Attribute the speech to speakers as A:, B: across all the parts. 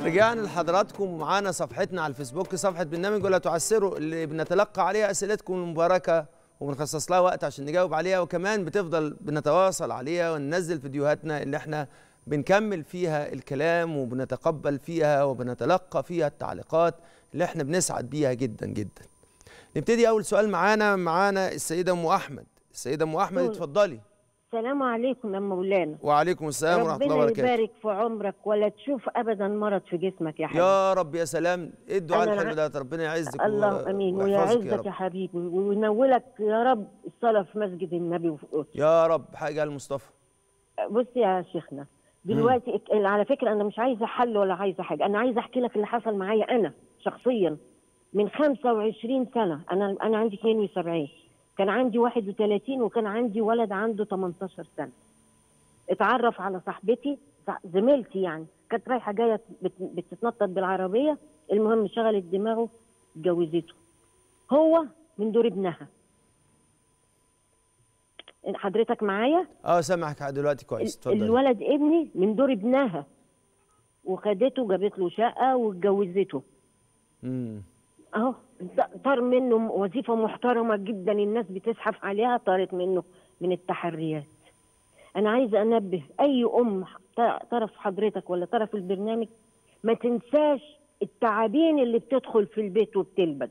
A: رجعنا لحضراتكم ومعانا صفحتنا على الفيسبوك صفحة برنامج ولا تعسروا اللي بنتلقى عليها أسئلتكم المباركة وبنخصص لها وقت عشان نجاوب عليها وكمان بتفضل بنتواصل عليها وننزل فيديوهاتنا اللي احنا بنكمل فيها الكلام وبنتقبل فيها وبنتلقى فيها التعليقات اللي احنا بنسعد بيها جدا جدا نبتدي أول سؤال معانا معانا السيدة أم أحمد السيدة أم أحمد
B: قول.
A: اتفضلي
B: السلام عليكم يا مولانا
A: وعليكم السلام ورحمة الله
B: ربنا
A: وبركاته
B: يبارك في عمرك ولا تشوف ابدا مرض في جسمك يا حبيبي
A: يا رب يا سلام ايه الدعاء
B: أنا
A: الحلو
B: الع-
A: ده ربنا يعزك
B: الله
A: و-
B: امين
A: ويحفظك يا
B: ويعزك
A: رب
B: يا حبيبي وينولك يا رب الصلاه في مسجد النبي وفي قدس
A: يا رب حاجه المصطفى
B: بص يا شيخنا دلوقتي اك- على فكره انا مش عايزه حل ولا عايزه حاجه انا عايزه احكي لك اللي حصل معايا انا شخصيا من 25 سنه انا انا عندي 72 كان عندي 31 وكان عندي ولد عنده 18 سنه اتعرف على صاحبتي صح- زميلتي يعني كانت رايحه جايه بت- بتتنطط بالعربيه المهم شغلت دماغه اتجوزته هو من دور ابنها حضرتك معايا
A: اه سامعك دلوقتي كويس
B: ال-
A: اتفضل
B: الولد ابني من دور ابنها وخدته جابت له شقه واتجوزته
A: امم
B: اهو ط- طار منه م- وظيفه محترمه جدا الناس بتزحف عليها طارت منه من التحريات انا عايزه انبه اي ام ط- طرف حضرتك ولا طرف البرنامج ما تنساش التعابين اللي بتدخل في البيت وبتلبد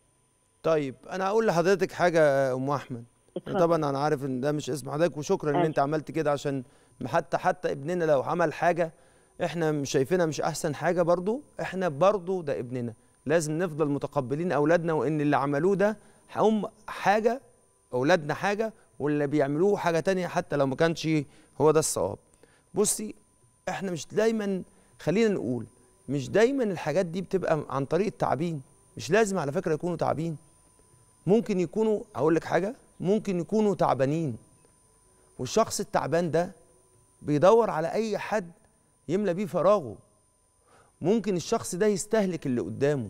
A: طيب انا هقول لحضرتك حاجه يا ام احمد أنا
B: اتفضل.
A: طبعا انا عارف ان ده مش اسم حضرتك وشكرا ان
B: أيوة.
A: انت عملت كده عشان حتى حتى ابننا لو عمل حاجه احنا مش شايفينها مش احسن حاجه برضو احنا برضو ده ابننا لازم نفضل متقبلين اولادنا وان اللي عملوه ده هم حاجه اولادنا حاجه واللي بيعملوه حاجه تانية حتى لو ما كانش هو ده الصواب بصي احنا مش دايما خلينا نقول مش دايما الحاجات دي بتبقى عن طريق التعبين مش لازم على فكره يكونوا تعبين ممكن يكونوا اقول لك حاجه ممكن يكونوا تعبانين والشخص التعبان ده بيدور على اي حد يملى بيه فراغه ممكن الشخص ده يستهلك اللي قدامه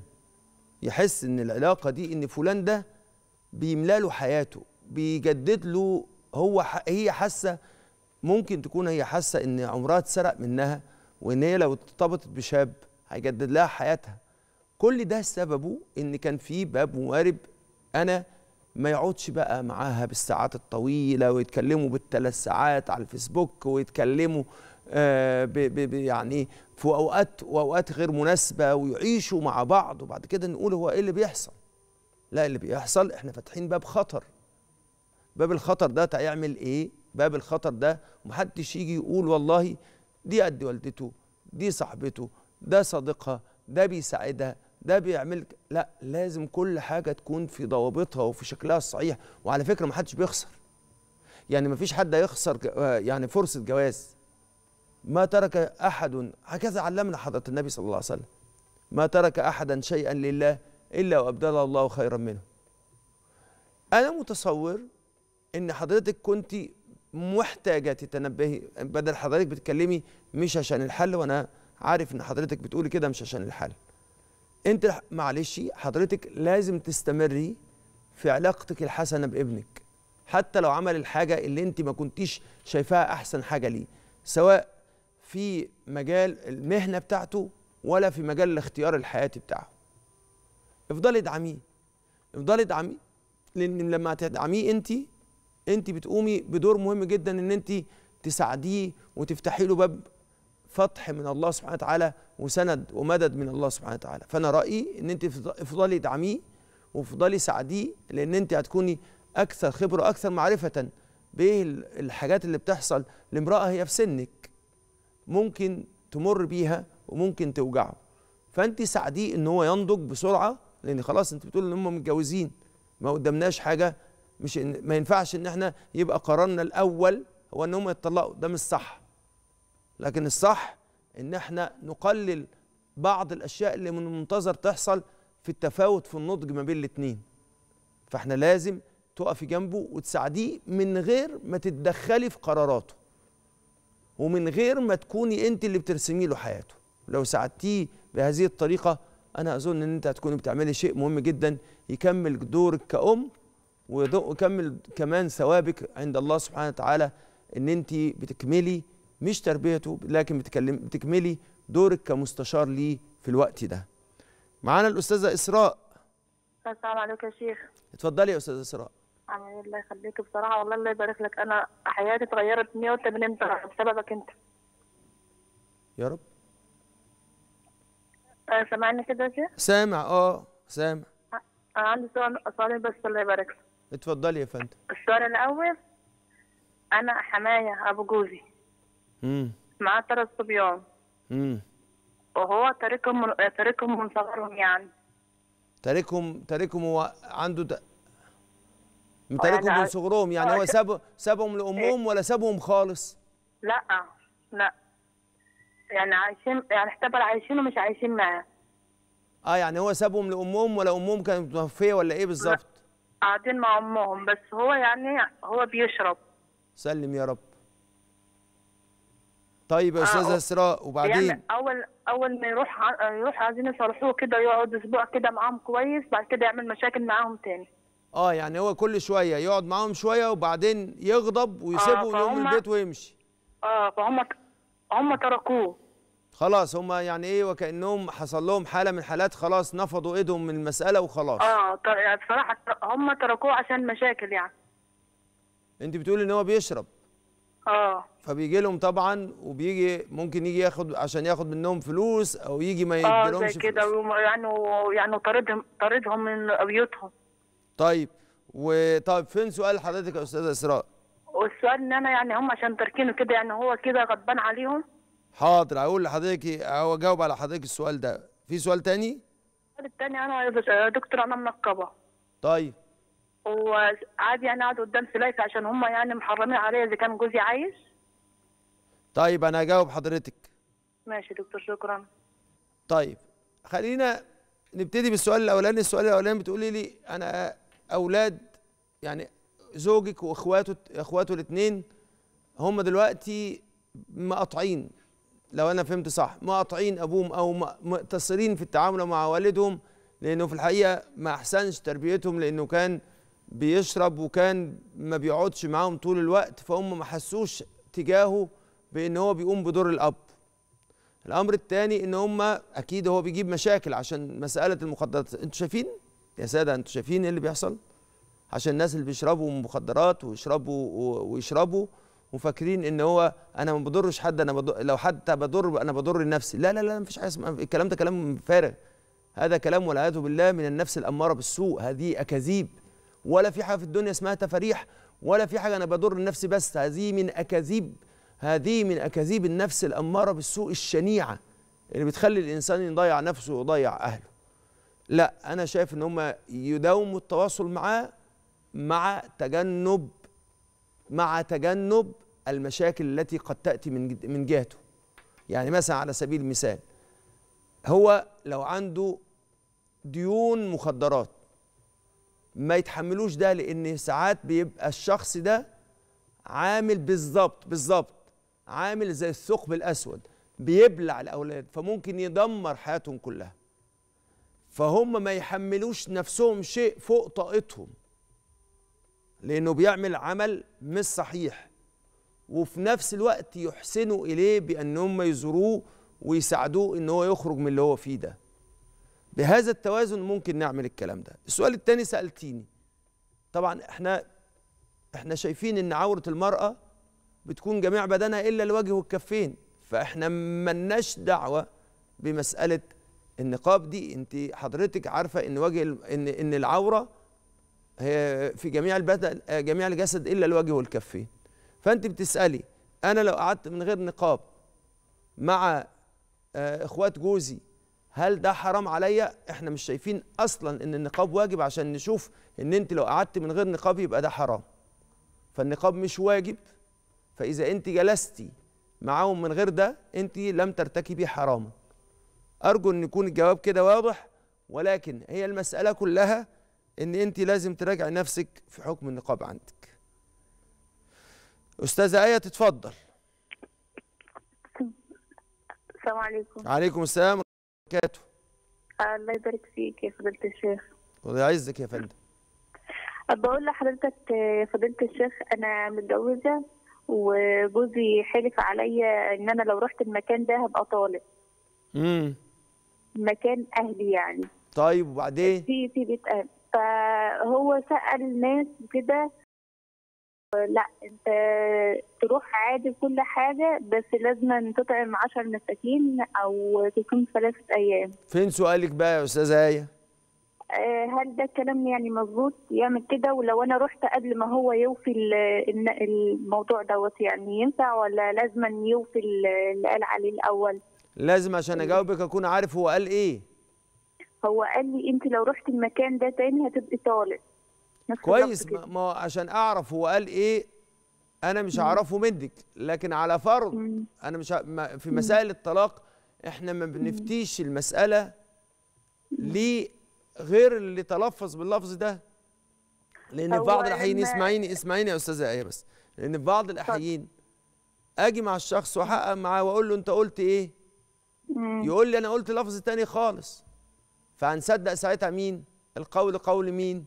A: يحس ان العلاقه دي ان فلان ده بيملى له حياته بيجدد له هو ح- هي حاسه ممكن تكون هي حاسه ان عمرها اتسرق منها وان هي لو ارتبطت بشاب هيجدد لها حياتها كل ده سببه ان كان في باب موارب انا ما يقعدش بقى معاها بالساعات الطويله ويتكلموا بالثلاث ساعات على الفيسبوك ويتكلموا آه ب ب ب يعني في اوقات واوقات غير مناسبه ويعيشوا مع بعض وبعد كده نقول هو ايه اللي بيحصل لا اللي بيحصل احنا فاتحين باب خطر باب الخطر ده هيعمل ايه باب الخطر ده محدش يجي يقول والله دي قد والدته دي صاحبته ده صديقها ده بيساعدها ده بيعمل ك- لا لازم كل حاجه تكون في ضوابطها وفي شكلها الصحيح وعلى فكره محدش بيخسر يعني مفيش حد هيخسر ج- آه يعني فرصه جواز ما ترك احد هكذا علمنا حضره النبي صلى الله عليه وسلم ما ترك احدا شيئا لله الا وابدله الله خيرا منه انا متصور ان حضرتك كنت محتاجه تتنبهي بدل حضرتك بتتكلمي مش عشان الحل وانا عارف ان حضرتك بتقولي كده مش عشان الحل انت ح- معلش حضرتك لازم تستمري في علاقتك الحسنه بابنك حتى لو عمل الحاجه اللي انت ما كنتيش شايفاها احسن حاجه ليه سواء في مجال المهنه بتاعته ولا في مجال الاختيار الحياتي بتاعه افضلي ادعميه افضلي ادعميه لان لما تدعميه انت انت بتقومي بدور مهم جدا ان انت تساعديه وتفتحي له باب فتح من الله سبحانه وتعالى وسند ومدد من الله سبحانه وتعالى فانا رايي ان انت افض- افضلي ادعميه وافضلي ساعديه لان انت هتكوني اكثر خبره اكثر معرفه بايه ال- الحاجات اللي بتحصل لامراه هي في سنك ممكن تمر بيها وممكن توجعه فانت ساعديه ان هو ينضج بسرعه لان خلاص انت بتقول ان هم متجوزين ما قدامناش حاجه مش إن ما ينفعش ان احنا يبقى قرارنا الاول هو ان هم يتطلقوا ده مش صح لكن الصح ان احنا نقلل بعض الاشياء اللي من المنتظر تحصل في التفاوت في النضج ما بين الاتنين فاحنا لازم تقفي جنبه وتساعديه من غير ما تتدخلي في قراراته ومن غير ما تكوني انت اللي بترسمي له حياته لو ساعدتيه بهذه الطريقه انا اظن ان انت هتكوني بتعملي شيء مهم جدا يكمل دورك كأم ويض- ويكمل كمان ثوابك عند الله سبحانه وتعالى ان انت بتكملي مش تربيته لكن بتكلم بتكملي دورك كمستشار ليه في الوقت ده معانا الاستاذه اسراء
C: السلام عليكم يا شيخ
A: اتفضلي يا استاذه اسراء
C: عمي الله يخليك بصراحة والله الله يبارك لك أنا حياتي اتغيرت 180 درجة بسببك أنت
A: يا رب
C: أه سامعني كده يا شيخ؟
A: سامع اه سامع
C: أنا عندي سؤال سؤالين بس الله يبارك لك
A: اتفضلي يا فندم
C: السؤال الأول أنا حماية أبو جوزي
A: امم
C: معاه ثلاث صبيان
A: امم
C: وهو تاركهم من تاركهم من صغرهم يعني
A: تاركهم تاركهم هو عنده ت... تاركهم
C: يعني
A: من
C: ع-
A: صغرهم يعني
C: آه،
A: هو
C: ش-
A: ساب سابهم لامهم ولا سابهم خالص
C: لا لا يعني عايشين يعني اعتبر عايشين ومش عايشين معاه
A: اه يعني هو سابهم لامهم ولا امهم كانت متوفيه ولا ايه بالظبط
C: قاعدين مع أمهم بس هو يعني هو بيشرب
A: سلم يا رب طيب يا استاذه
C: آه،
A: اسراء وبعدين
C: يعني اول اول ما يروح ع- يروح عايزين يصالحوه كده يقعد اسبوع كده معاهم كويس بعد كده يعمل مشاكل معاهم تاني
A: اه يعني هو كل شويه يقعد معاهم شويه وبعدين يغضب ويسيبهم يقوم من
C: فهم-
A: البيت ويمشي
C: اه فهم هم تركوه
A: خلاص هم يعني ايه وكانهم حصل لهم حاله من حالات خلاص نفضوا ايدهم من المساله وخلاص
C: اه ط- يعني بصراحه هم تركوه عشان مشاكل يعني
A: انت بتقولي ان هو بيشرب
C: اه
A: فبيجي لهم طبعا وبيجي ممكن يجي ياخد عشان ياخد منهم فلوس او يجي ما
C: اه
A: يديلهمش
C: زي كده
A: فلوس.
C: وم- يعني يعني طردهم طردهم من بيوتهم
A: طيب وطيب فين سؤال حضرتك يا استاذه اسراء
C: والسؤال ان انا يعني هم عشان تركينه كده يعني هو كده غضبان عليهم
A: حاضر هقول لحضرتك او اجاوب على حضرتك السؤال ده في سؤال تاني
C: السؤال التاني انا يا دكتور انا منقبه
A: طيب
C: وعادي يعني قاعد قدام سلايف عشان هم يعني محرمين عليا اذا كان جوزي عايش
A: طيب انا هجاوب حضرتك
C: ماشي دكتور شكرا
A: طيب خلينا نبتدي بالسؤال الاولاني السؤال الاولاني بتقولي لي انا اولاد يعني زوجك واخواته اخواته الاثنين هم دلوقتي مقاطعين لو انا فهمت صح مقاطعين ابوهم او م- مقتصرين في التعامل مع والدهم لانه في الحقيقه ما احسنش تربيتهم لانه كان بيشرب وكان ما بيقعدش معاهم طول الوقت فهم ما حسوش تجاهه بان هو بيقوم بدور الاب الامر الثاني ان هم اكيد هو بيجيب مشاكل عشان مساله المخدرات انتوا شايفين يا ساده انتوا شايفين ايه اللي بيحصل عشان الناس اللي بيشربوا مخدرات ويشربوا و- ويشربوا وفاكرين ان هو انا ما بضرش حد انا بضر لو حتى بضر انا بضر نفسي لا لا لا مفيش حاجه اسمها الكلام ده كلام فارغ هذا كلام والعياذ بالله من النفس الاماره بالسوء هذه اكاذيب ولا في حاجه في الدنيا اسمها تفاريح ولا في حاجه انا بضر نفسي بس هذه من اكاذيب هذه من اكاذيب النفس الاماره بالسوء الشنيعه اللي بتخلي الانسان يضيع نفسه ويضيع اهله لا انا شايف ان هم يداوموا التواصل معاه مع تجنب مع تجنب المشاكل التي قد تاتي من من جهته يعني مثلا على سبيل المثال هو لو عنده ديون مخدرات ما يتحملوش ده لان ساعات بيبقى الشخص ده عامل بالظبط بالظبط عامل زي الثقب الاسود بيبلع الاولاد فممكن يدمر حياتهم كلها فهم ما يحملوش نفسهم شيء فوق طاقتهم لانه بيعمل عمل مش صحيح وفي نفس الوقت يحسنوا اليه بان هم يزوروه ويساعدوه ان هو يخرج من اللي هو فيه ده بهذا التوازن ممكن نعمل الكلام ده السؤال الثاني سالتيني طبعا احنا احنا شايفين ان عوره المراه بتكون جميع بدنها الا الوجه والكفين فاحنا ملناش دعوه بمساله النقاب دي انت حضرتك عارفه ان وجه ال- ان ان العوره هي في جميع البدن آه، جميع الجسد الا الوجه والكفين فانت بتسالي انا لو قعدت من غير نقاب مع آه، اخوات جوزي هل ده حرام عليا احنا مش شايفين اصلا ان النقاب واجب عشان نشوف ان انت لو قعدت من غير نقاب يبقى ده حرام فالنقاب مش واجب فاذا انت جلستي معاهم من غير ده انت لم ترتكبي حراما ارجو ان يكون الجواب كده واضح ولكن هي المساله كلها ان انت لازم تراجعي نفسك في حكم النقاب عندك استاذه ايه تتفضل
C: السلام عليكم
A: عليكم السلام ورحمه الله وبركاته
C: الله يبارك فيك يا فضيلة الشيخ
A: ويعزك يا فندم
C: بقول لحضرتك يا فضيلة الشيخ أنا متجوزة وجوزي حلف عليا إن أنا لو رحت المكان ده هبقى طالق
A: امم
C: مكان اهلي يعني
A: طيب وبعدين
C: في في بيت اهل فهو سأل ناس وكده لا انت تروح عادي كل حاجة بس لازم تطعم عشر مساكين او تصوم ثلاثة ايام
A: فين سؤالك بقى يا استاذه ايه
C: آه، هل ده الكلام يعني مظبوط يعمل كده ولو انا رحت قبل ما هو يوفي ال- الن- الموضوع دوت يعني ينفع ولا لازم يوفي ال- اللي قال عليه الاول
A: لازم عشان اجاوبك اكون عارف هو قال ايه
C: هو قال لي انت لو رحت المكان ده تاني هتبقي طالق نفس
A: كويس
C: الضبط
A: ما
C: كده.
A: ما عشان اعرف هو قال ايه انا مش هعرفه منك لكن على فرض
C: مم.
A: انا مش ه- ما- في مسائل الطلاق احنا ما بنفتيش المساله ليه غير اللي تلفظ باللفظ ده لان في
C: هو
A: بعض الاحيان
C: لما-
A: اسمعيني اسمعيني يا استاذه ايه بس لان في بعض الاحيان اجي مع الشخص واحقق معاه واقول له انت قلت ايه
C: مم.
A: يقول لي انا قلت لفظ تاني خالص فهنصدق ساعتها مين القول قول مين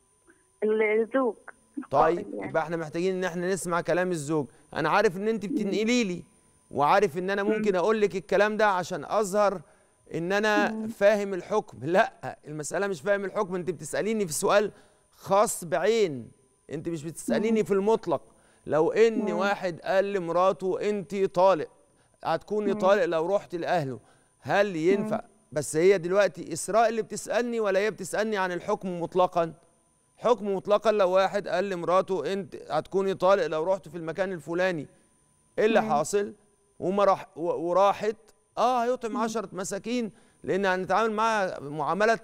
C: الزوج
A: طيب
C: قائل يعني.
A: يبقى احنا محتاجين ان احنا نسمع كلام الزوج انا عارف ان انت بتنقلي لي وعارف ان انا ممكن اقول لك الكلام ده عشان اظهر ان انا فاهم الحكم لا المساله مش فاهم الحكم انت بتساليني في سؤال خاص بعين انت مش بتساليني في المطلق لو ان واحد قال لمراته انت طالق هتكوني طالق لو رحت لاهله هل ينفع بس هي دلوقتي اسراء اللي بتسالني ولا هي بتسالني عن الحكم مطلقا حكم مطلقا لو واحد قال لمراته انت هتكوني طالق لو رحت في المكان الفلاني ايه اللي حاصل وما راح و- وراحت اه هيطعم عشرة مساكين لان هنتعامل معاها معامله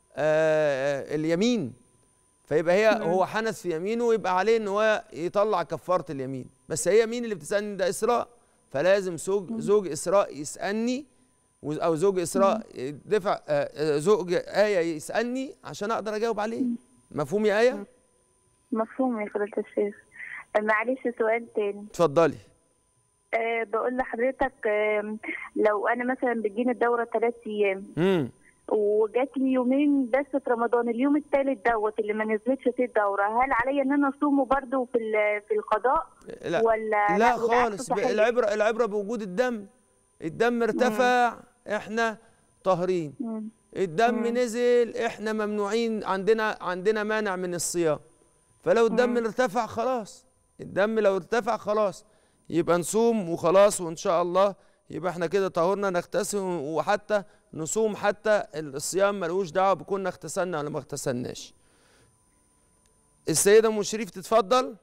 A: آه اليمين فيبقى هي هو حنث في يمينه ويبقى عليه ان هو يطلع كفاره اليمين بس هي مين اللي بتسالني ده اسراء فلازم زوج زوج اسراء يسالني و- او زوج اسراء دفع آه، آه، زوج ايه يسالني عشان اقدر اجاوب عليه مفهوم يا ايه
C: مفهوم يا فضيلة الشيخ معلش سؤال تاني
A: اتفضلي
C: أه بقول لحضرتك آم، لو انا مثلا بتجيني الدورة ثلاث ايام
A: امم
C: وجات لي يومين بس في رمضان اليوم الثالث دوت اللي ما نزلتش فيه الدورة هل عليا ان انا اصومه برضو في ال- في القضاء
A: لا
C: ولا
A: لا
C: والعكس
A: خالص
C: صحيح؟
A: العبره العبره بوجود الدم الدم ارتفع احنا طاهرين
C: مم.
A: الدم نزل احنا ممنوعين عندنا عندنا مانع من الصيام فلو الدم ارتفع خلاص الدم لو ارتفع خلاص يبقى نصوم وخلاص وان شاء الله يبقى احنا كده طهرنا نغتسل وحتى نصوم حتى الصيام ملوش دعوه بكون اغتسلنا ولا ما اغتسلناش السيده ام شريف تتفضل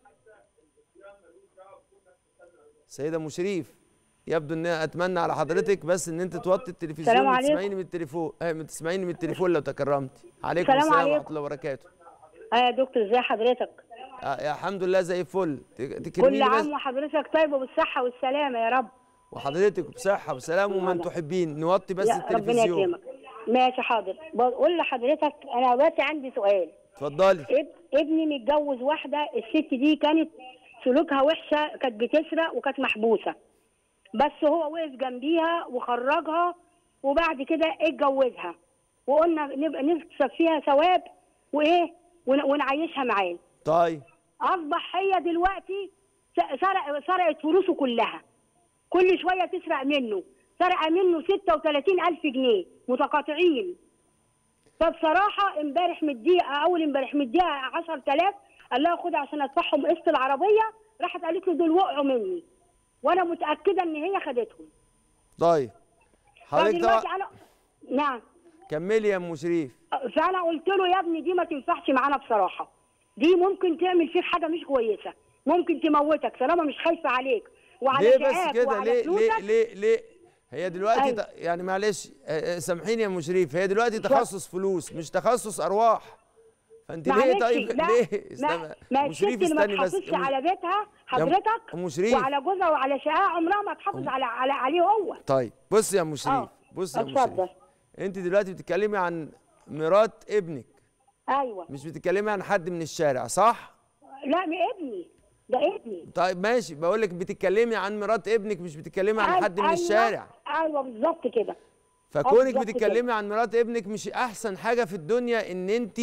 A: سيده ام شريف يبدو ان اتمنى على حضرتك بس ان انت توطي التلفزيون
D: السلام عليكم.
A: وتسمعيني من التليفون ايه تسمعيني من التليفون لو تكرمتي عليكم
D: السلام
A: السلام ورحمه
D: عليكم.
A: الله وبركاته
D: اه يا دكتور ازي حضرتك
A: آه يا الحمد لله زي الفل ت-
D: كل
A: تكرميني بس
D: عام وحضرتك طيب وبالصحه والسلامه يا رب
A: وحضرتك بصحه وسلام ومن
D: الله.
A: تحبين نوطي بس
D: يا ربنا
A: التلفزيون
D: يكرمك ماشي حاضر بقول لحضرتك انا دلوقتي عندي سؤال
A: اتفضلي
D: اب- ابني متجوز واحده الست دي كانت سلوكها وحشه كانت بتسرق وكانت محبوسه بس هو وقف جنبيها وخرجها وبعد كده اتجوزها وقلنا نبقى نكسب فيها ثواب وايه ون- ونعيشها معاه
A: طيب
D: اصبح هي دلوقتي س- سرق سرقت فلوسه كلها كل شويه تسرق منه سرق منه 36 الف جنيه متقاطعين فبصراحه امبارح مديها اول امبارح مديها 10000 قال لها خدها عشان ادفعهم قسط العربيه راحت قالت له دول وقعوا مني وانا متاكده ان هي خدتهم
A: طيب حضرتك
D: فدلوقتي
A: طبعا
D: انا نعم
A: كملي يا ام شريف
D: فانا قلت له يا ابني دي ما تنفعش معانا بصراحه دي ممكن تعمل فيك حاجه مش كويسه ممكن تموتك طالما مش خايفه عليك وعلى
A: ليه بس
D: شقاك
A: كده
D: وعلى
A: ليه ليه
D: فلوسك
A: ليه ليه هي دلوقتي
D: أيوة.
A: ت- يعني معلش آه، آه، سامحيني يا ام شريف هي دلوقتي تخصص فلوس مش تخصص ارواح فانت ليه
D: معلش
A: طيب
D: لا
A: ليه
D: ما, ما
A: ام
D: الست
A: شريف
D: اللي ما
A: استني بس
D: تحافظش
A: يا أم-
D: على بيتها
A: يا
D: حضرتك
A: أم شريف.
D: وعلى جوزها وعلى شقاها عمرها ما تحافظ على على عليه هو
A: طيب بص يا ام شريف
D: آه.
A: بص يا ام
D: اتفضل.
A: شريف انت دلوقتي بتتكلمي عن مرات ابنك
D: ايوه
A: مش بتتكلمي عن حد من الشارع صح
D: لا من ابني ده ابني
A: طيب ماشي بقول لك بتتكلمي عن مرات ابنك مش بتتكلمي عن
D: أي-
A: حد من
D: أيوة.
A: الشارع
D: ايوه بالظبط كده
A: فكونك
D: بالظبط
A: بتتكلمي عن مرات ابنك مش احسن حاجه في الدنيا ان انت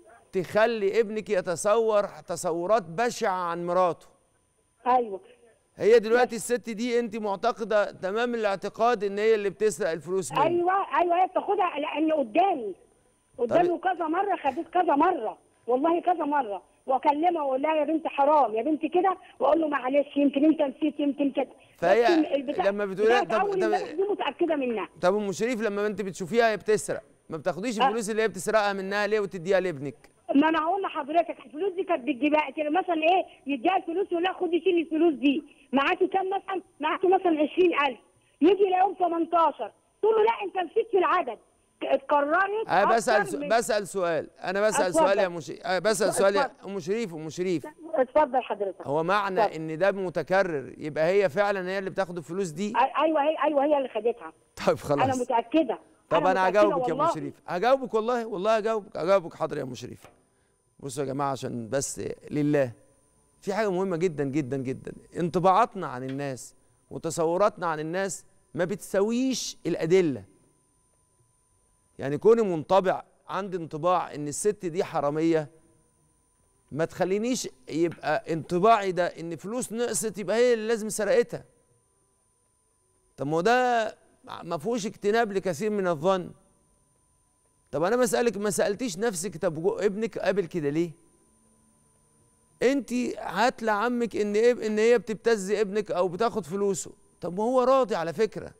A: تخلي ابنك يتصور تصورات بشعه عن مراته
D: ايوه
A: هي دلوقتي الست دي انت معتقده تمام الاعتقاد ان هي اللي بتسرق الفلوس منك
D: ايوه ايوه هي بتاخدها لان قدامي قدامي كذا مره خدت كذا مره والله كذا مره واكلمها واقول لها يا بنت حرام يا بنت كده واقول له معلش يمكن انت نسيت يمكن كده
A: فهي
D: بس البتاع-
A: لما بتقولها-
D: بتاعت
A: طب-
D: أول
A: طب-
D: امبارح دي متاكده منها
A: طب ام شريف لما انت بتشوفيها هي بتسرق ما بتاخديش
D: أه.
A: الفلوس اللي هي بتسرقها منها ليه وتديها لابنك
D: ما انا هقول لحضرتك الفلوس دي كانت بتجيبها كده مثلا ايه يديها الفلوس يقول لها خدي شيلي الفلوس دي معاكي كام مثلا معاكي مثلا 20000 يجي يلاقيهم 18 تقول له لا انت نسيت في العدد اتكررت
A: انا بسال
D: أكتر
A: سو...
D: من-
A: بسال سؤال انا بسال
D: اتفضل.
A: سؤال يا مش... أه بسال سؤال يا
D: اتفضل.
A: ام شريف ام شريف
D: اتفضل حضرتك
A: هو معنى
D: اتفضل.
A: ان ده متكرر يبقى هي فعلا هي اللي بتاخد الفلوس دي
D: أي- ايوه هي ايوه هي اللي خدتها
A: طيب خلاص
D: انا متاكده
A: طب انا
D: متأكدة
A: هجاوبك يا ام
D: والله.
A: شريف هجاوبك والله والله هجاوبك هجاوبك حاضر يا ام شريف بصوا يا جماعه عشان بس لله في حاجه مهمه جدا جدا جدا انطباعاتنا عن الناس وتصوراتنا عن الناس ما بتساويش الادله يعني كوني منطبع عندي انطباع ان الست دي حراميه ما تخلينيش يبقى انطباعي ده ان فلوس نقصت يبقى هي اللي لازم سرقتها طب ما هو ده ما فيهوش اجتناب لكثير من الظن طب انا بسالك ما سالتيش نفسك طب جو- ابنك قابل كده ليه انت هات لعمك ان إب... ان هي بتبتز ابنك او بتاخد فلوسه طب ما هو راضي على فكره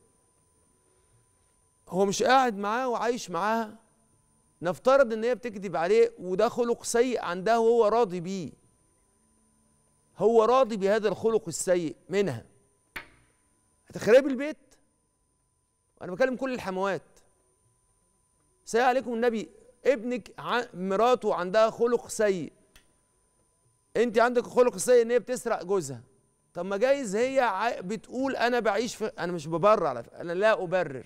A: هو مش قاعد معاه وعايش معاها نفترض ان هي بتكذب عليه وده خلق سيء عندها وهو راضي بيه هو راضي بهذا الخلق السيء منها هتخربي البيت انا بكلم كل الحموات سيء عليكم النبي ابنك ع- مراته عندها خلق سيء انت عندك خلق سيء ان هي بتسرق جوزها طب ما جايز هي ع- بتقول انا بعيش في انا مش ببرر على فكرة. انا لا ابرر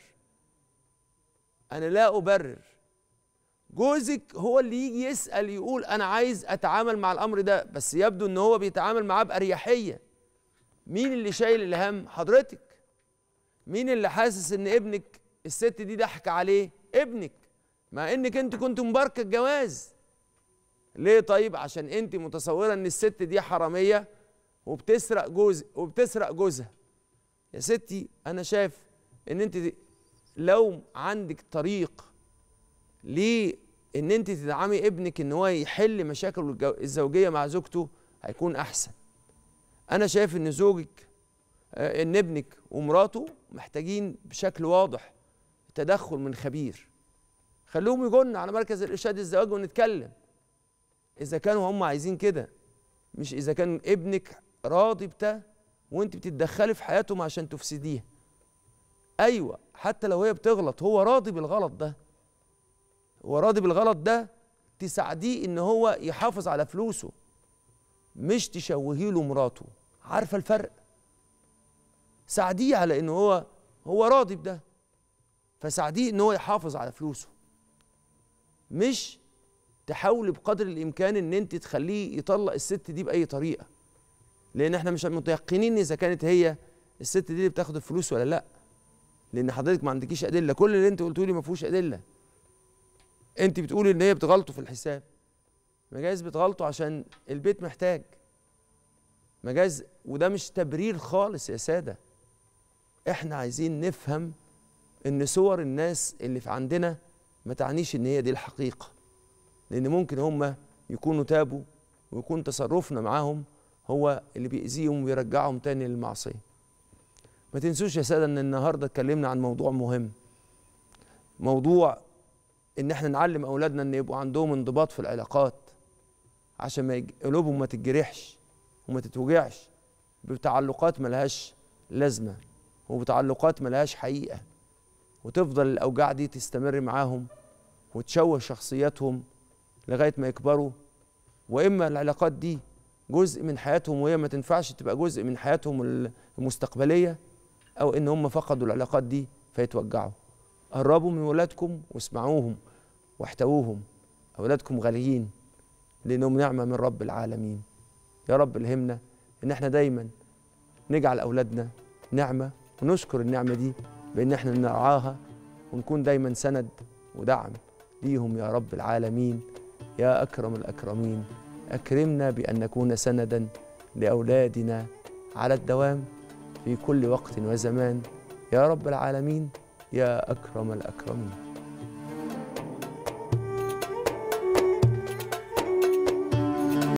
A: انا لا ابرر جوزك هو اللي يجي يسال يقول انا عايز اتعامل مع الامر ده بس يبدو ان هو بيتعامل معاه باريحيه مين اللي شايل الهم حضرتك مين اللي حاسس ان ابنك الست دي ضحك عليه ابنك مع انك انت كنت مباركه الجواز ليه طيب عشان انت متصوره ان الست دي حراميه وبتسرق جوز وبتسرق جوزها يا ستي انا شايف ان انت دي- لو عندك طريق ليه ان انت تدعمي ابنك ان هو يحل مشاكله الجو- الزوجيه مع زوجته هيكون احسن انا شايف ان زوجك آه، ان ابنك ومراته محتاجين بشكل واضح تدخل من خبير خلوهم يجون على مركز الارشاد الزواج ونتكلم اذا كانوا هم عايزين كده مش اذا كان ابنك راضي بده وانت بتتدخلي في حياتهم عشان تفسديها ايوه حتى لو هي بتغلط هو راضي بالغلط ده هو راضي بالغلط ده تساعديه ان هو يحافظ على فلوسه مش تشوهي له مراته عارفه الفرق ساعديه على ان هو هو راضي بده فساعديه ان هو يحافظ على فلوسه مش تحاولي بقدر الامكان ان انت تخليه يطلق الست دي باي طريقه لان احنا مش متيقنين اذا كانت هي الست دي اللي بتاخد الفلوس ولا لا لان حضرتك ما عندكيش ادله كل اللي انت قلته لي ما فيهوش ادله انت بتقولي ان هي بتغلطوا في الحساب مجاز بتغلطوا عشان البيت محتاج مجاز وده مش تبرير خالص يا ساده احنا عايزين نفهم ان صور الناس اللي في عندنا ما تعنيش ان هي دي الحقيقه لان ممكن هم يكونوا تابوا ويكون تصرفنا معاهم هو اللي بيأذيهم ويرجعهم تاني للمعصيه ما تنسوش يا ساده ان النهارده اتكلمنا عن موضوع مهم موضوع ان احنا نعلم اولادنا ان يبقوا عندهم انضباط في العلاقات عشان ما يج- قلوبهم ما تتجرحش وما تتوجعش بتعلقات ملهاش لازمه وبتعلقات ملهاش حقيقه وتفضل الاوجاع دي تستمر معاهم وتشوه شخصياتهم لغايه ما يكبروا واما العلاقات دي جزء من حياتهم وهي ما تنفعش تبقى جزء من حياتهم المستقبليه او ان هم فقدوا العلاقات دي فيتوجعوا قربوا من ولادكم واسمعوهم واحتووهم اولادكم غاليين لانهم نعمه من رب العالمين يا رب الهمنا ان احنا دايما نجعل اولادنا نعمه ونشكر النعمه دي بان احنا نرعاها ونكون دايما سند ودعم ليهم يا رب العالمين يا اكرم الاكرمين اكرمنا بان نكون سندا لاولادنا على الدوام في كل وقت وزمان يا رب العالمين يا أكرم الأكرمين